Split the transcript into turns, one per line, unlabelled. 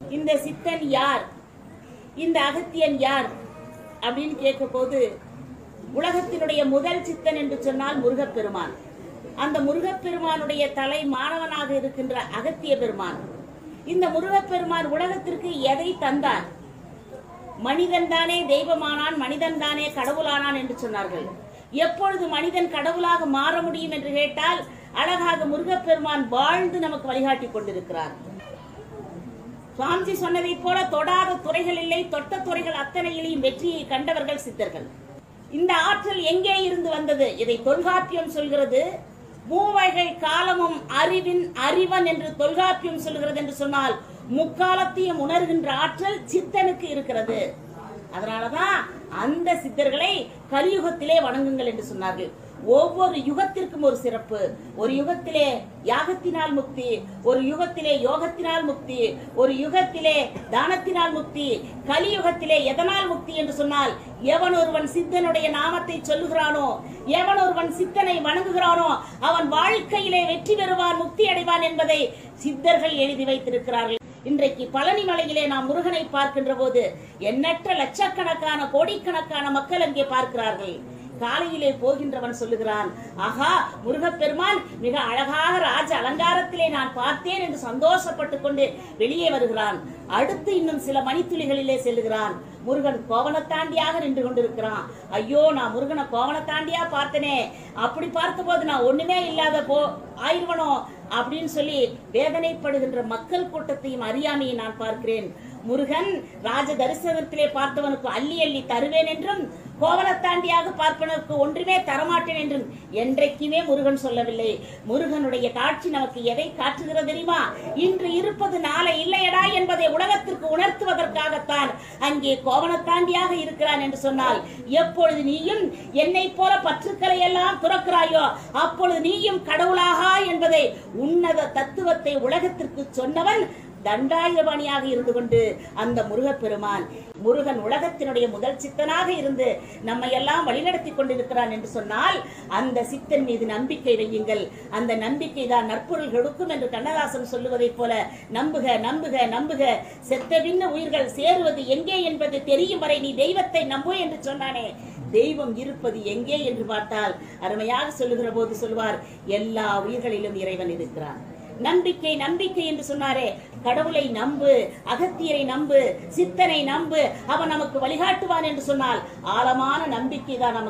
இந்த சித்தன் யார் இந்த அகத்தியன் யார் அப்படின்னு கேட்க போது உலகத்தினுடைய முதல் சித்தன் என்று சொன்னால் முருகப்பெருமான் அந்த முருகப்பெருமானுடைய தலை மாணவனாக இருக்கின்ற அகத்திய பெருமான் இந்த முருகப்பெருமான் உலகத்திற்கு எதை தந்தார் மனிதன் தானே தெய்வமானான் மனிதன் தானே கடவுளானான் என்று சொன்னார்கள் எப்பொழுது மனிதன் கடவுளாக மாற முடியும் என்று கேட்டால் அழகாக முருகப்பெருமான் வாழ்ந்து நமக்கு வழிகாட்டி கொண்டிருக்கிறார் சுவாமிஜி சொன்னதைப் போல தொடாத துறைகள் இல்லை தொட்ட துறைகள் அத்தனையிலையும் வெற்றியை கண்டவர்கள் சித்தர்கள் இந்த ஆற்றல் எங்கே இருந்து வந்தது இதை தொல்காப்பியம் சொல்கிறது மூவகை காலமும் அறிவின் அறிவன் என்று தொல்காப்பியம் சொல்கிறது என்று சொன்னால் முக்காலத்தையும் உணர்கின்ற ஆற்றல் சித்தனுக்கு இருக்கிறது அதனாலதான் அந்த சித்தர்களை கலியுகத்திலே வணங்குங்கள் என்று சொன்னார்கள் ஒவ்வொரு யுகத்திற்கும் ஒரு சிறப்பு ஒரு யுகத்திலே யாகத்தினால் முக்தி ஒரு யுகத்திலே யோகத்தினால் முக்தி ஒரு யுகத்திலே தானத்தினால் முக்தி கலியுகத்திலே எதனால் முக்தி என்று சொன்னால் எவன் ஒருவன் சித்தனுடைய நாமத்தை சொல்லுகிறானோ எவன் ஒருவன் சித்தனை வணங்குகிறானோ அவன் வாழ்க்கையிலே வெற்றி பெறுவான் முக்தி அடைவான் என்பதை சித்தர்கள் எழுதி வைத்திருக்கிறார்கள் இன்றைக்கு பழனி மலையிலே நாம் முருகனை பார்க்கின்ற போது எண்ணற்ற லட்சக்கணக்கான கோடிக்கணக்கான மக்கள் அங்கே பார்க்கிறார்கள் காலையிலே போகின்றவன் சொல்லுகிறான் ஆகா முருகப்பெருமான் மிக அழகாக ராஜ அலங்காரத்திலே நான் பார்த்தேன் என்று சந்தோஷப்பட்டுக் கொண்டு வெளியே வருகிறான் அடுத்து இன்னும் சில மணித்துளிகளிலே செல்லுகிறான் முருகன் கோவணத்தாண்டியாக நின்று கொண்டிருக்கிறான் ஐயோ நான் முருகனை கோவணத்தாண்டியா பார்த்தனே அப்படி பார்த்தபோது நான் ஒண்ணுமே இல்லாத போ ஆயிடுவனோ அப்படின்னு சொல்லி வேதனைப்படுகின்ற மக்கள் கூட்டத்தையும் அறியாமையை நான் பார்க்கிறேன் முருகன் ராஜ தரிசனத்திலே பார்த்தவனுக்கு அள்ளி அள்ளி தருவேன் என்றும் கோவலத்தாண்டியாக பார்ப்பவனுக்கு ஒன்றுமே தரமாட்டேன் என்றும் என்றைக்குமே முருகன் சொல்லவில்லை முருகனுடைய காட்சி நமக்கு எதை காட்டுகிறது தெரியுமா இன்று இருப்பது நாளை இல்லையடா என்பதை உலகத்திற்கு உணர்த்துவதற்காகத்தான் அங்கே கோவணத்தாண்டியாக இருக்கிறான் என்று சொன்னால் எப்பொழுது நீயும் என்னை போல பற்றுக்களை எல்லாம் துறக்கிறாயோ அப்பொழுது நீயும் கடவுளாகா என்பதை உன்னத தத்துவத்தை உலகத்திற்கு சொன்னவன் தண்டாயுதபாணியாக இருந்து கொண்டு அந்த முருகப்பெருமான் முருகன் உலகத்தினுடைய முதல் சித்தனாக இருந்து நம்மை எல்லாம் வழிநடத்தி கொண்டிருக்கிறான் என்று சொன்னால் அந்த சித்தன் மீது நம்பிக்கை வையுங்கள் அந்த நம்பிக்கை தான் நற்பொருள் கொடுக்கும் என்று கண்ணதாசன் சொல்லுவதைப் போல நம்புக நம்புக நம்புக செத்த பின்ன உயிர்கள் சேருவது எங்கே என்பது தெரியும் வரை நீ தெய்வத்தை நம்பு என்று சொன்னானே தெய்வம் இருப்பது எங்கே என்று பார்த்தால் அருமையாக சொல்லுகிற போது சொல்வார் எல்லா உயிர்களிலும் இறைவன் இருக்கிறான் நம்பிக்கை நம்பிக்கை என்று சொன்னாரே கடவுளை நம்பு அகத்தியரை நம்பு சித்தனை நம்பு அவன் நமக்கு வழிகாட்டுவான் என்று சொன்னால் ஆழமான நம்பிக்கை தான் நமக்கு